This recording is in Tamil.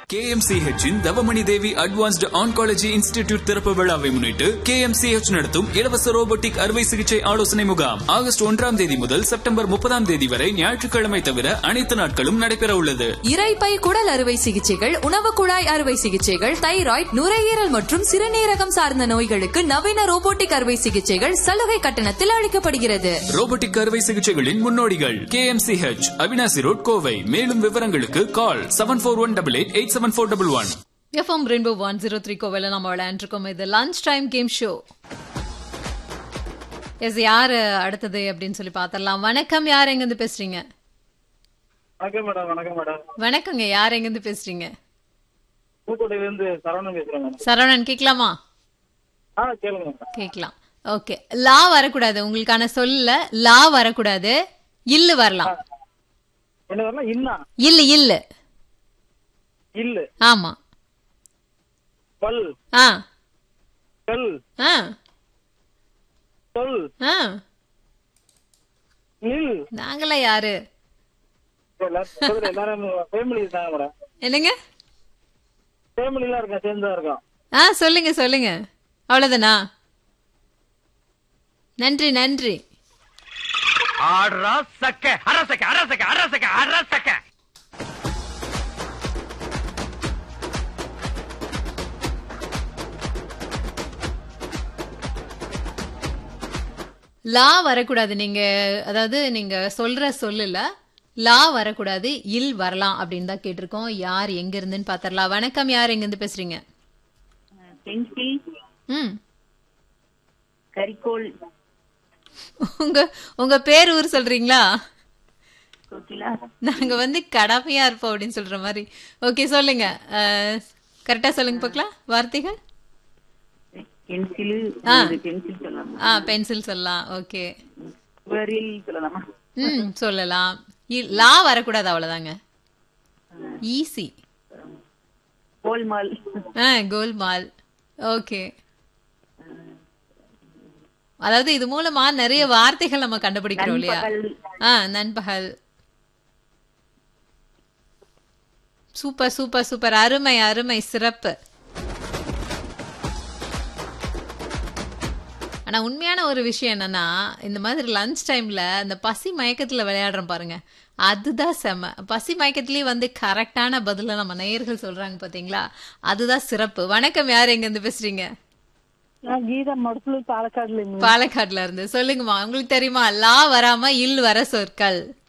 KMCH இன் Thavamani Devi advanced oncology institute திறப்பு விழாவை முன்னிட்டு KMCH நடத்தும் இலவச ரோபோட்டிக் அறுவை சிகிச்சை ஆலோசனை முகாம் ஆகஸ்ட் ஒன்றாம் தேதி முதல் செப்டம்பர் முப்பதாம் தேதி வரை ஞாயிற்றுக்கிழமை தவிர அனைத்து நாட்களும் நடைபெற உள்ளது இரைப்பை குடல் அறுவை சிகிச்சைகள் உணவு குழாய் அறுவை சிகிச்சைகள் தைராய்டு நுரையீரல் மற்றும் சிறுநீரகம் சார்ந்த நோய்களுக்கு நவீன ரோபோட்டிக் அறுவை சிகிச்சைகள் சலுகை கட்டணத்தில் அளிக்கப்படுகிறது ரோபோட்டிக் அறுவை சிகிச்சைகளின் முன்னோடிகள் KMCH அவினாசி ரோட் கோவை மேலும் விவரங்களுக்கு call seven four one double eight eight seven four double one FM rainbow one zero three கோவில நம்ம விளையாண்டுருக்கோம் இது லஞ்ச் டைம் கேம் ஷோ எஸ் யாரு அடுத்தது அப்படின்னு சொல்லி பாத்திரலாம் வணக்கம் யார் எங்க இருந்து பேசுறீங்க வணக்கம் மேடம் வணக்கம் மேடம் வணக்கங்க யார் எங்க இருந்து பேசுறீங்க புதுக்கோட்டையில இருந்து சரவணன் பேசுறேன் மேடம் சரவணன் கேட்கலாமா ஆ கேளுங்க மேடம் கேட்கலாம் ஓகே லா வரக்கூடாது உங்களுக்கான சொல்ல லா வரக்கூடாது இல்லு வரலாம் என்ன வரலாம் இன்னா இல்லு இல்லு இல்லு ஆமா பல் ஆ கல் ஆ சொல் ஆ நில் நாங்களா யாரு எல்லாரும் எல்லாரும் ஃபேமிலி இருக்காங்க மேடம் என்னங்க ஃபேமிலி எல்லாம் இருக்கேன் சேர்ந்து தான் இருக்கோம் ஆ சொல்லுங்க சொல்லுங்க அவ்வளவுதானா நன்றி நன்றி ஆடுறா சக்க அரசக்க அரசக்க அரசக்க அரசக்க லா வரக்கூடாது நீங்க அதாவது நீங்க சொல்ற சொல்லல லா வரக்கூடாது இல் வரலாம் அப்படின்னு தான் கேட்டிருக்கோம் யார் எங்க இருந்துன்னு பாத்திரலாம் வணக்கம் யார் எங்க இருந்து பேசுறீங்க பென்சில் ம் கரிக்கோல் உங்க உங்க பேர் ஊர் சொல்றீங்களா கோகிலா நாங்க வந்து கடமையா இருப்போம் அப்படின்னு சொல்ற மாதிரி ஓகே சொல்லுங்க கரெக்டா சொல்லுங்க பார்க்கலாம் வார்த்தைகள் பென்சில் ஆ. பென்சில் சொல்லலாமா ஆ பென்சில் சொல்லலாம் ஓகே சுவரில் சொல்லலாமா ம் சொல்லலாம் இ- லா வரக்கூடாது அவ்வளவுதாங்க ஈஸி கோல்மால் ஆ கோல்மால் ஓகே அதாவது இது மூலமா நிறைய வார்த்தைகள் நம்ம கண்டுபிடிக்கிறோம் இல்லையா நண்பகல். ஆ நண்பகல் சூப்பர் சூப்பர் சூப்பர் அருமை அருமை சிறப்பு ஆனா உண்மையான ஒரு விஷயம் என்னன்னா இந்த மாதிரி லஞ்ச் டைம்ல இந்த பசி மயக்கத்துல விளையாடுறோம் பாருங்க அதுதான் செம பசி மயக்கத்திலேயே வந்து கரெக்டான பதில நம்ம நேயர்கள் சொல்றாங்க பாத்தீங்களா அதுதான் சிறப்பு வணக்கம் யார் எங்க இருந்து பேசுறீங்க நான் கீதா மடுப்புலூர் பாலக்காடுல இருந்து பாலக்காடுல இருந்து சொல்லுங்கம்மா உங்களுக்கு தெரியுமா லா வராம இல் வர சொற்கள்